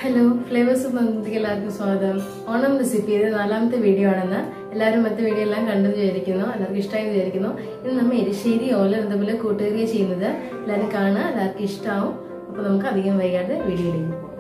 hello flavours പന്തിക്ക് എല്ലാവർക്കും സ്വാഗതം ഓണം റെസിപ്പിയുടെ നാലാമത്തെ വീഡിയോ ആണെന്ന് എല്ലാവരും മറ്റു വീഡിയോ എല്ലാം കണ്ടു വിചാരിക്കുന്നു എല്ലാവർക്കും ഇഷ്ടമായി വിചാരിക്കുന്നു ഇന്ന് നമ്മൾ എരിശ്ശേരി ഓല അതുപോലെ കൂട്ടുകറിയ ചെയ്യുന്നത് എല്ലാവരും കാണുക എല്ലാവർക്കും ഇഷ്ടമാവും അപ്പൊ നമുക്ക് അധികം വൈകാതെ വീഡിയോയിലേക്ക് പോകാം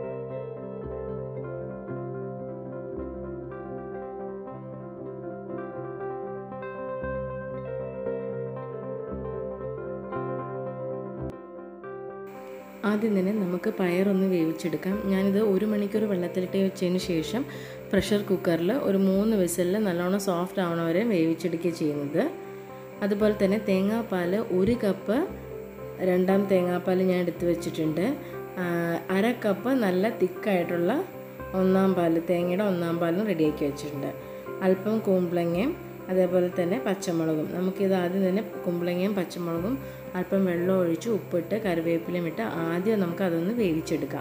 ആദ്യം തന്നെ നമുക്ക് പയറൊന്ന് വേവിച്ചെടുക്കാം ഞാനിത് ഒരു മണിക്കൂർ വെള്ളത്തിലിട്ട് വെച്ചതിന് ശേഷം പ്രഷർ കുക്കറിൽ ഒരു മൂന്ന് വിസലിൽ നല്ലോണം സോഫ്റ്റ് ആവണ വരെ വേവിച്ചെടുക്കുക ചെയ്യുന്നത് അതുപോലെ തന്നെ തേങ്ങാപ്പാൽ ഒരു കപ്പ് രണ്ടാം തേങ്ങാപ്പാൽ ഞാൻ എടുത്തു വെച്ചിട്ടുണ്ട് അര കപ്പ് നല്ല തിക്കായിട്ടുള്ള ഒന്നാം പാൽ തേങ്ങയുടെ ഒന്നാം പാലും റെഡിയാക്കി വെച്ചിട്ടുണ്ട് അല്പം കുമ്പളങ്ങയും അതേപോലെ തന്നെ പച്ചമുളകും നമുക്കിത് ആദ്യം തന്നെ കുമ്പളങ്ങയും പച്ചമുളകും അല്പം വെള്ളം ഒഴിച്ച് ഉപ്പിട്ട് കറിവേപ്പിലയും ഇട്ട് ആദ്യം നമുക്ക് അതൊന്ന് വേവിച്ചെടുക്കാം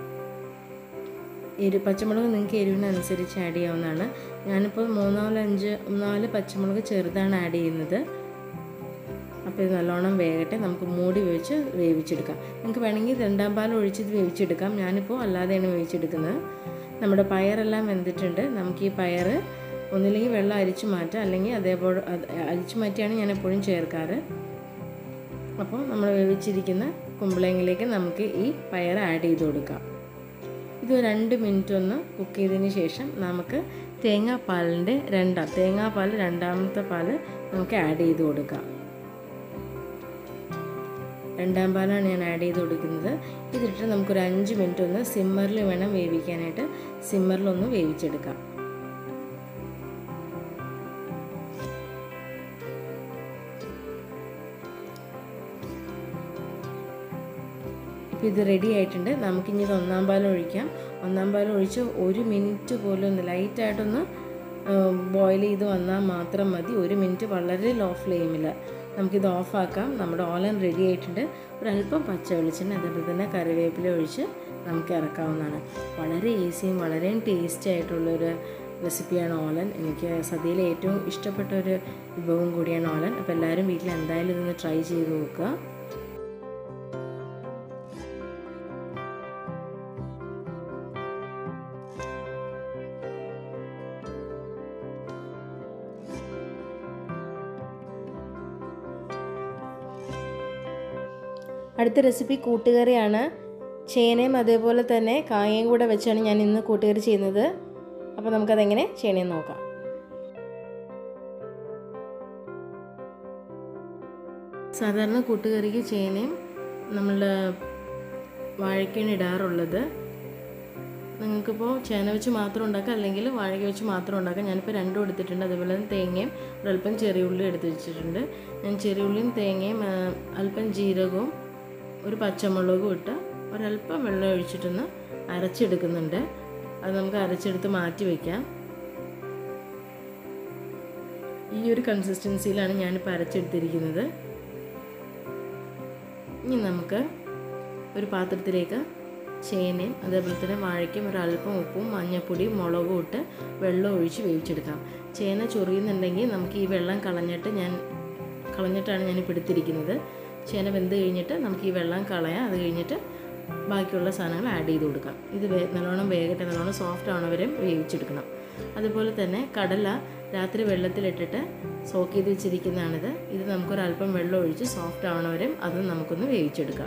എരി പച്ചമുളക് നിങ്ങൾക്ക് എരിവിനനുസരിച്ച് ആഡ് ചെയ്യാവുന്നതാണ് ഞാനിപ്പോൾ മൂന്നാല് അഞ്ച് നാല് പച്ചമുളക് ചെറുതാണ് ആഡ് ചെയ്യുന്നത് അപ്പോൾ ഇത് നല്ലോണം വേകട്ടെ നമുക്ക് മൂടി വെച്ച് വേവിച്ചെടുക്കാം നിങ്ങൾക്ക് വേണമെങ്കിൽ രണ്ടാം പാൽ ഒഴിച്ച് ഇത് വേവിച്ചെടുക്കാം ഞാനിപ്പോൾ അല്ലാതെയാണ് വേവിച്ചെടുക്കുന്നത് നമ്മുടെ പയറെല്ലാം വെന്തിട്ടുണ്ട് നമുക്ക് ഈ പയർ ഒന്നില്ലെങ്കിൽ വെള്ളം അരിച്ചു മാറ്റാം അല്ലെങ്കിൽ അതേപോലെ അരിച്ചു മാറ്റിയാണ് ഞാൻ എപ്പോഴും ചേർക്കാറ് അപ്പോൾ നമ്മൾ വേവിച്ചിരിക്കുന്ന കുമ്പളങ്ങിലേക്ക് നമുക്ക് ഈ പയർ ആഡ് ചെയ്ത് കൊടുക്കാം ഇത് രണ്ട് മിനിറ്റ് ഒന്ന് കുക്ക് ചെയ്തതിന് ശേഷം നമുക്ക് തേങ്ങാപ്പാലിൻ്റെ രണ്ടാം തേങ്ങാപ്പാൽ രണ്ടാമത്തെ പാൽ നമുക്ക് ആഡ് ചെയ്ത് കൊടുക്കാം രണ്ടാം പാലാണ് ഞാൻ ആഡ് ചെയ്ത് കൊടുക്കുന്നത് ഇതിട്ട് നമുക്കൊരു അഞ്ച് മിനിറ്റ് ഒന്ന് സിമ്മറിൽ വേണം വേവിക്കാനായിട്ട് സിമ്മറിലൊന്ന് വേവിച്ചെടുക്കാം ഇപ്പോൾ ഇത് റെഡി ആയിട്ടുണ്ട് നമുക്കിനി ഇത് ഒന്നാം പാൽ ഒഴിക്കാം ഒന്നാം പാൽ ഒഴിച്ച് ഒരു മിനിറ്റ് പോലും ഒന്ന് ലൈറ്റായിട്ടൊന്ന് ബോയിൽ ചെയ്ത് വന്നാൽ മാത്രം മതി ഒരു മിനിറ്റ് വളരെ ലോ ഫ്ലെയിമിൽ നമുക്കിത് ഓഫാക്കാം നമ്മുടെ ഓലൻ റെഡി ആയിട്ടുണ്ട് ഒരല്പം പച്ച വെളിച്ചെണ്ണ അതേപോലെ തന്നെ കറിവേപ്പില ഒഴിച്ച് നമുക്ക് ഇറക്കാവുന്നതാണ് വളരെ ഈസിയും വളരെ ടേസ്റ്റി ആയിട്ടുള്ളൊരു റെസിപ്പിയാണ് ഓലൻ എനിക്ക് സദ്യയിലെ ഏറ്റവും ഇഷ്ടപ്പെട്ട ഒരു വിഭവം കൂടിയാണ് ഓലൻ അപ്പോൾ എല്ലാവരും വീട്ടിൽ എന്തായാലും ഇതൊന്ന് ട്രൈ ചെയ്ത് നോക്കുക അടുത്ത റെസിപ്പി കൂട്ടുകറിയാണ് ചേനയും അതേപോലെ തന്നെ കായയും കൂടെ വെച്ചാണ് ഞാൻ ഇന്ന് കൂട്ടുകറി ചെയ്യുന്നത് അപ്പോൾ നമുക്കതെങ്ങനെ ചെയ്യണമെന്ന് നോക്കാം സാധാരണ കൂട്ടുകറിക്ക് ചേനയും നമ്മളുടെ വാഴയ്ക്കാണ് ഇടാറുള്ളത് നിങ്ങൾക്കിപ്പോൾ ചേന വെച്ച് മാത്രം ഉണ്ടാക്കാം അല്ലെങ്കിൽ വാഴയ്ക്ക വെച്ച് മാത്രം ഉണ്ടാക്കാം ഞാനിപ്പോൾ രണ്ടും എടുത്തിട്ടുണ്ട് അതുപോലെ തന്നെ തേങ്ങയും ഒരല്പം ചെറിയുള്ളി എടുത്ത് വെച്ചിട്ടുണ്ട് ഞാൻ ചെറിയുള്ളിയും തേങ്ങയും അല്പം ജീരകവും ഒരു പച്ചമുളകും ഇട്ട് ഒരല്പം വെള്ളം ഒഴിച്ചിട്ടൊന്ന് അരച്ചെടുക്കുന്നുണ്ട് അത് നമുക്ക് അരച്ചെടുത്ത് മാറ്റി വയ്ക്കാം ഈ ഒരു കൺസിസ്റ്റൻസിയിലാണ് ഞാനിപ്പോൾ അരച്ചെടുത്തിരിക്കുന്നത് ഇനി നമുക്ക് ഒരു പാത്രത്തിലേക്ക് ചേനയും അതേപോലെ തന്നെ വാഴയ്ക്കും ഒരല്പം ഉപ്പും മഞ്ഞൾപ്പൊടിയും മുളകും ഇട്ട് വെള്ളം ഒഴിച്ച് വേവിച്ചെടുക്കാം ചേന ചൊറിയുന്നുണ്ടെങ്കിൽ നമുക്ക് ഈ വെള്ളം കളഞ്ഞിട്ട് ഞാൻ കളഞ്ഞിട്ടാണ് ഞാനിപ്പോൾ എടുത്തിരിക്കുന്നത് ചേന വെന്ത് കഴിഞ്ഞിട്ട് നമുക്ക് ഈ വെള്ളം കളയാം അത് കഴിഞ്ഞിട്ട് ബാക്കിയുള്ള സാധനങ്ങൾ ആഡ് ചെയ്ത് കൊടുക്കാം ഇത് വേ നല്ലോണം വേഗട്ടെ നല്ലോണം സോഫ്റ്റ് ആവണവരെയും വേവിച്ചെടുക്കണം അതുപോലെ തന്നെ കടല രാത്രി വെള്ളത്തിലിട്ടിട്ട് സോക്ക് ചെയ്ത് വെച്ചിരിക്കുന്നതാണിത് ഇത് നമുക്കൊരല്പം വെള്ളം ഒഴിച്ച് സോഫ്റ്റ് ആവണവരെയും അതും നമുക്കൊന്ന് വേവിച്ചെടുക്കാം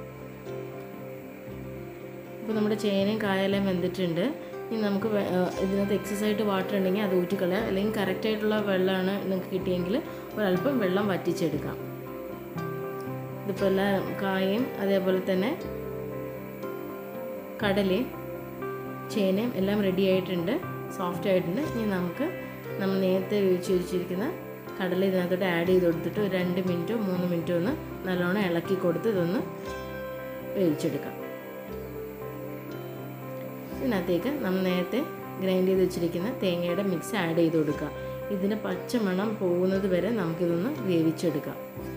ഇപ്പോൾ നമ്മുടെ ചേനയും കായെല്ലാം വെന്തിട്ടുണ്ട് ഇനി നമുക്ക് ഇതിനകത്ത് എക്സസ് ആയിട്ട് വാട്ടർ ഉണ്ടെങ്കിൽ അത് ഊറ്റിക്കളയാം അല്ലെങ്കിൽ കറക്റ്റായിട്ടുള്ള വെള്ളമാണ് നിങ്ങൾക്ക് കിട്ടിയെങ്കിൽ ഒരല്പം വെള്ളം വറ്റിച്ചെടുക്കാം ഇതിപ്പോൾ എല്ലാം കായയും അതേപോലെ തന്നെ കടലയും ചേനയും എല്ലാം റെഡി ആയിട്ടുണ്ട് സോഫ്റ്റ് ആയിട്ടുണ്ട് ഇനി നമുക്ക് നമ്മൾ നേരത്തെ വേവിച്ച് വെച്ചിരിക്കുന്ന കടല ഇതിനകത്തോട്ട് ആഡ് ചെയ്ത് കൊടുത്തിട്ട് ഒരു രണ്ട് മിനിറ്റോ മൂന്ന് മിനിറ്റോ ഒന്ന് നല്ലോണം ഇളക്കി കൊടുത്ത് ഇതൊന്ന് വേവിച്ചെടുക്കാം ഇതിനകത്തേക്ക് നമ്മൾ നേരത്തെ ഗ്രൈൻഡ് ചെയ്ത് വെച്ചിരിക്കുന്ന തേങ്ങയുടെ മിക്സ് ആഡ് ചെയ്ത് കൊടുക്കുക ഇതിന് പച്ചമണം പോകുന്നത് വരെ നമുക്കിതൊന്ന് വേവിച്ചെടുക്കാം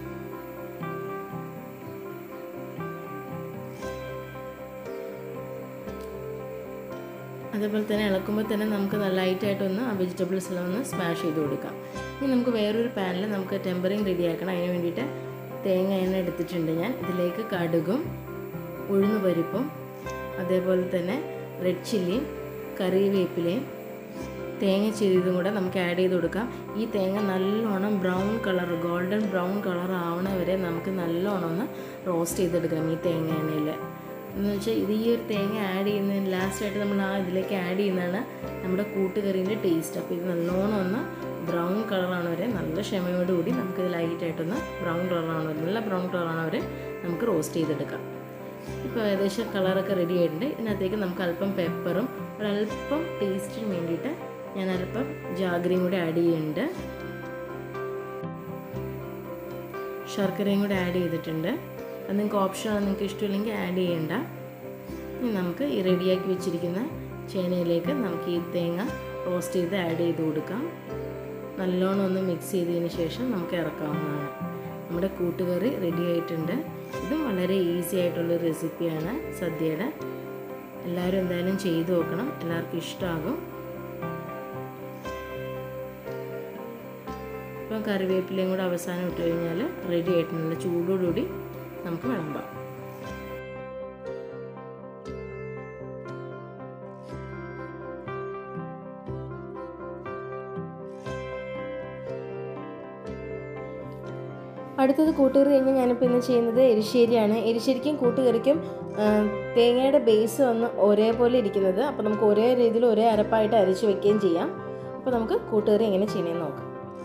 അതേപോലെ തന്നെ ഇളക്കുമ്പോൾ തന്നെ നമുക്ക് നല്ല ലൈറ്റായിട്ടൊന്ന് ആ വെജിറ്റബിൾസ് എല്ലാം ഒന്ന് സ്മാഷ് ചെയ്ത് കൊടുക്കാം ഇനി നമുക്ക് വേറൊരു പാനിൽ നമുക്ക് ടെമ്പറിങ് റെഡിയാക്കണം അതിന് വേണ്ടിയിട്ട് തേങ്ങ എണ്ണ എടുത്തിട്ടുണ്ട് ഞാൻ ഇതിലേക്ക് കടുകും ഉഴുന്ന് പരിപ്പും അതേപോലെ തന്നെ റെഡ് ചില്ലിയും കറിവേപ്പിലയും തേങ്ങ ചെരിയതും കൂടെ നമുക്ക് ആഡ് ചെയ്ത് കൊടുക്കാം ഈ തേങ്ങ നല്ലോണം brown colour golden brown colour ആവണ വരെ നമുക്ക് നല്ലോണം ഒന്ന് റോസ്റ്റ് ചെയ്തെടുക്കണം ഈ തേങ്ങ എണ്ണയിൽ എന്ന് വെച്ചാൽ ഇത് ഈ ഒരു തേങ്ങ ആഡ് ചെയ്യുന്നതിന് ലാസ്റ്റായിട്ട് നമ്മൾ ആ ഇതിലേക്ക് ആഡ് ചെയ്യുന്നതാണ് നമ്മുടെ കൂട്ടുകറീൻ്റെ ടേസ്റ്റ് അപ്പോൾ ഇത് നല്ലോണം ഒന്ന് ബ്രൗൺ കളറാണ് വരെ നല്ല ക്ഷമയോടുകൂടി നമുക്കിത് ലൈറ്റായിട്ടൊന്ന് ബ്രൗൺ കളറാണ് വരെ നല്ല ബ്രൗൺ കളറാണ് വരെ നമുക്ക് റോസ്റ്റ് ചെയ്തെടുക്കാം ഇപ്പോൾ ഏകദേശം കളറൊക്കെ റെഡി ആയിട്ടുണ്ട് ഇതിനകത്തേക്ക് നമുക്ക് അല്പം പെപ്പറും ഒരല്പം ടേസ്റ്റിന് വേണ്ടിയിട്ട് ഞാൻ അല്പം ജാഗ്രയും കൂടെ ആഡ് ചെയ്യുന്നുണ്ട് ശർക്കരയും കൂടെ ആഡ് ചെയ്തിട്ടുണ്ട് അത് നിങ്ങൾക്ക് ഓപ്ഷനാണ് നിങ്ങൾക്ക് ഇഷ്ടമില്ലെങ്കിൽ ആഡ് ചെയ്യണ്ട ഇനി നമുക്ക് ഈ റെഡിയാക്കി വെച്ചിരിക്കുന്ന ചേനയിലേക്ക് നമുക്ക് ഈ തേങ്ങ റോസ്റ്റ് ചെയ്ത് ആഡ് ചെയ്ത് കൊടുക്കാം നല്ലോണം ഒന്ന് മിക്സ് ചെയ്തതിന് ശേഷം നമുക്ക് ഇറക്കാവുന്നതാണ് നമ്മുടെ കൂട്ടുകറി റെഡി ആയിട്ടുണ്ട് ഇതും വളരെ ഈസി ആയിട്ടുള്ള റെസിപ്പിയാണ് സദ്യയുടെ എല്ലാവരും എന്തായാലും ചെയ്തു നോക്കണം എല്ലാവർക്കും ഇഷ്ടമാകും ഇപ്പം കറിവേപ്പിലയും കൂടെ അവസാനം ഇട്ട് കഴിഞ്ഞാൽ റെഡി ആയിട്ടുണ്ട് ചൂടോടുകൂടി നമുക്ക് വിളമ്പാം അടുത്തത് കൂട്ടുകറി കഴിഞ്ഞ് ഞാനിപ്പോൾ ഇന്ന് ചെയ്യുന്നത് എരിശ്ശേരിയാണ് എരിശ്ശേരിക്കും കൂട്ടുകറിക്കും ആ, തേങ്ങയുടെ ബേസ് വന്ന് ഒരേപോലെ ഇരിക്കുന്നത് അപ്പോൾ നമുക്ക് ഒരേ രീതിയിൽ ഒരേ അരപ്പായിട്ട് അരച്ച് വെക്കുകയും ചെയ്യാം അപ്പോൾ നമുക്ക് കൂട്ടുകറി എങ്ങനെ ചെയ്യണമെന്ന് നോക്കാം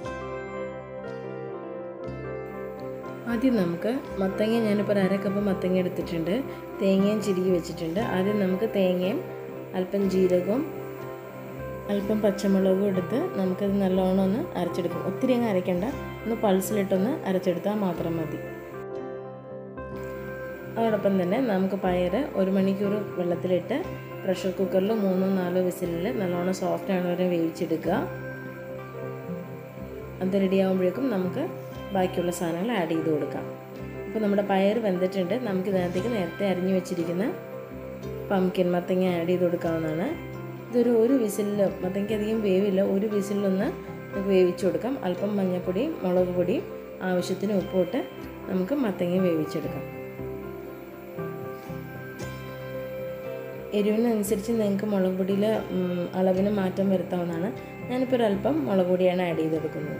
ആദ്യം നമുക്ക് മത്തങ്ങ ഞാനിപ്പോൾ ഒരു അര കപ്പ് മത്തങ്ങ എടുത്തിട്ടുണ്ട് തേങ്ങയും ചിരുകി വെച്ചിട്ടുണ്ട് ആദ്യം നമുക്ക് തേങ്ങയും അല്പം ജീരകവും അല്പം പച്ചമുളകും എടുത്ത് നമുക്കത് നല്ലോണം ഒന്ന് അരച്ചെടുക്കും ഒത്തിരി അങ്ങ് അരയ്ക്കണ്ട ഒന്ന് പൾസിലിട്ടൊന്ന് അരച്ചെടുത്താൽ മാത്രം മതി അതോടൊപ്പം തന്നെ നമുക്ക് പയർ ഒരു മണിക്കൂർ വെള്ളത്തിലിട്ട് പ്രഷർ കുക്കറിൽ മൂന്നോ നാലോ വിസിലിൽ നല്ലോണം സോഫ്റ്റ് ആണ് വരെ വേവിച്ചെടുക്കുക അത് റെഡി ആകുമ്പോഴേക്കും നമുക്ക് ബാക്കിയുള്ള സാധനങ്ങൾ ആഡ് ചെയ്ത് കൊടുക്കാം അപ്പോൾ നമ്മുടെ പയർ വെന്തിട്ടുണ്ട് നമുക്ക് ഇതിനകത്തേക്ക് നേരത്തെ അരിഞ്ഞു വെച്ചിരിക്കുന്ന പംകിൻ മത്തങ്ങ ആഡ് ചെയ്ത് കൊടുക്കാവുന്നതാണ് ഇതൊരു ഒരു വിസിലിൽ മത്തങ്ങയ്ക്ക് അധികം വേവില്ല ഒരു വിസിലൊന്ന് നമുക്ക് വേവിച്ച് കൊടുക്കാം അല്പം മഞ്ഞൾപ്പൊടിയും മുളക് പൊടിയും ആവശ്യത്തിന് ഉപ്പിട്ട് നമുക്ക് മത്തങ്ങ വേവിച്ചെടുക്കാം എരിവിനനുസരിച്ച് നിങ്ങൾക്ക് മുളക് പൊടിയിൽ അളവിന് മാറ്റം വരുത്താവുന്നതാണ് ഞാനിപ്പോൾ ഒരല്പം മുളക് പൊടിയാണ് ആഡ് ചെയ്തെടുക്കുന്നത്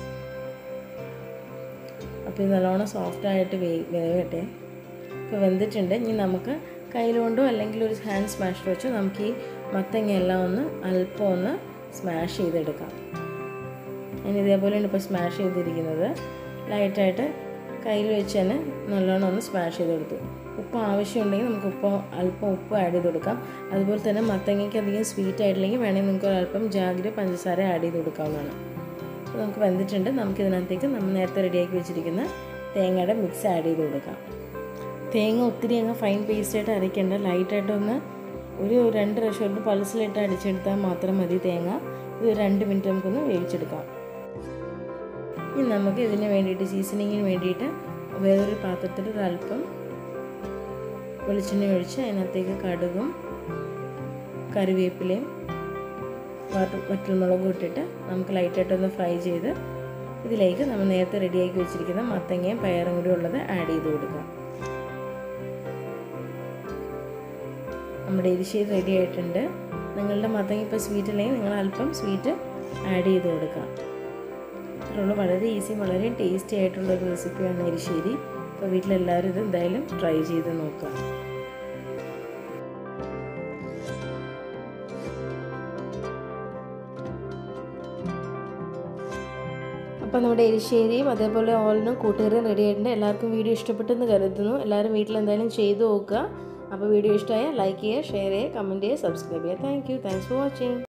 അപ്പോൾ ഇത് നല്ലോണം സോഫ്റ്റായിട്ട് വേ വേവട്ടെ ഇപ്പോൾ വെന്തിട്ടുണ്ട് ഇനി നമുക്ക് കയ്യിലുകൊണ്ടോ അല്ലെങ്കിൽ ഒരു ഹാൻഡ് സ്മാഷർ വെച്ചോ നമുക്ക് ഈ മത്തങ്ങ എല്ലാം ഒന്ന് അല്പം ഒന്ന് സ്മാഷ് ചെയ്തെടുക്കാം ഞാൻ ഇതേപോലെയാണ് ഇപ്പോൾ സ്മാഷ് ചെയ്തിരിക്കുന്നത് ലൈറ്റായിട്ട് കയ്യിൽ വെച്ച് തന്നെ നല്ലോണം ഒന്ന് സ്മാഷ് ചെയ്തെടുത്തു ഉപ്പ് ആവശ്യമുണ്ടെങ്കിൽ നമുക്ക് ഉപ്പ് അല്പം ഉപ്പ് ആഡ് ചെയ്ത് കൊടുക്കാം അതുപോലെ തന്നെ മത്തങ്ങയ്ക്ക് അധികം സ്വീറ്റ് ആയിട്ടില്ലെങ്കിൽ വേണമെങ്കിൽ നിങ്ങൾക്ക് ഒരല്പം ജാഗ്രി പഞ്ചസാര ആഡ് ചെയ്ത് കൊടുക്കാവുന്നതാണ് അപ്പോൾ നമുക്ക് വെന്തിട്ടുണ്ട് നമുക്ക് ഇതിനകത്തേക്ക് നമ്മൾ നേരത്തെ റെഡിയാക്കി വെച്ചിരിക്കുന്ന തേങ്ങയുടെ മിക്സ് ആഡ് ചെയ്ത് കൊടുക്കാം തേങ്ങ ഒത്തിരി അങ്ങ് ഫൈൻ പേസ്റ്റായിട്ട് അരയ്ക്കേണ്ട ലൈറ്റായിട്ടൊന്ന് ഒരു രണ്ട് പ്രാവശ്യം കൊണ്ട് പൾസിലിട്ട് അടിച്ചെടുത്താൽ മാത്രം മതി തേങ്ങ ഇത് ഒരു രണ്ട് മിനിറ്റ് നമുക്കൊന്ന് വേവിച്ചെടുക്കാം ഇനി നമുക്ക് ഇതിന് വേണ്ടിയിട്ട് സീസണിങ്ങിന് വേണ്ടിയിട്ട് വേറൊരു പാത്രത്തിൽ ഒരല്പം വെളിച്ചെണ്ണ ഒഴിച്ച് അതിനകത്തേക്ക് കടുകും കറിവേപ്പിലയും വറ്റൽമുളകും ഇട്ടിട്ട് നമുക്ക് ലൈറ്റായിട്ടൊന്ന് ഫ്രൈ ചെയ്ത് ഇതിലേക്ക് നമ്മൾ നേരത്തെ റെഡിയാക്കി വെച്ചിരിക്കുന്ന മത്തങ്ങയും പയറും കൂടി ഉള്ളത് ആഡ് ചെയ്ത് കൊടുക്കാം നമ്മുടെ എരിശ്ശേരി റെഡി ആയിട്ടുണ്ട് നിങ്ങളുടെ മത്തങ്ങ ഇപ്പോൾ സ്വീറ്റ് അല്ലെങ്കിൽ നിങ്ങൾ അല്പം സ്വീറ്റ് ആഡ് ചെയ്ത് കൊടുക്കാം അത്രയുള്ളൂ വളരെ ഈസി വളരെ ടേസ്റ്റി ആയിട്ടുള്ള ഒരു റെസിപ്പിയാണ് എരിശ്ശേരി അപ്പോൾ വീട്ടിലെല്ലാവരും ഇത് എന്തായാലും ട്രൈ ചെയ്ത് നോക്കുക അപ്പോൾ നമ്മുടെ എരിശ്ശേരിയും അതേപോലെ ഓലിനും കൂട്ടുകറിയും റെഡി ആയിട്ടുണ്ട് എല്ലാവർക്കും വീഡിയോ ഇഷ്ടപ്പെട്ടെന്ന് കരുതുന്നു എല്ലാവരും വീട്ടിൽ എന്തായാലും ചെയ്തു നോക്കുക അപ്പോൾ വീഡിയോ ഇഷ്ടമായാൽ ലൈക്ക് ചെയ്യുക ഷെയർ ചെയ്യുക കമൻറ്റ് ചെയ്യുക സബ്സ്ക്രൈബ് ചെയ്യുക thank you thanks for watching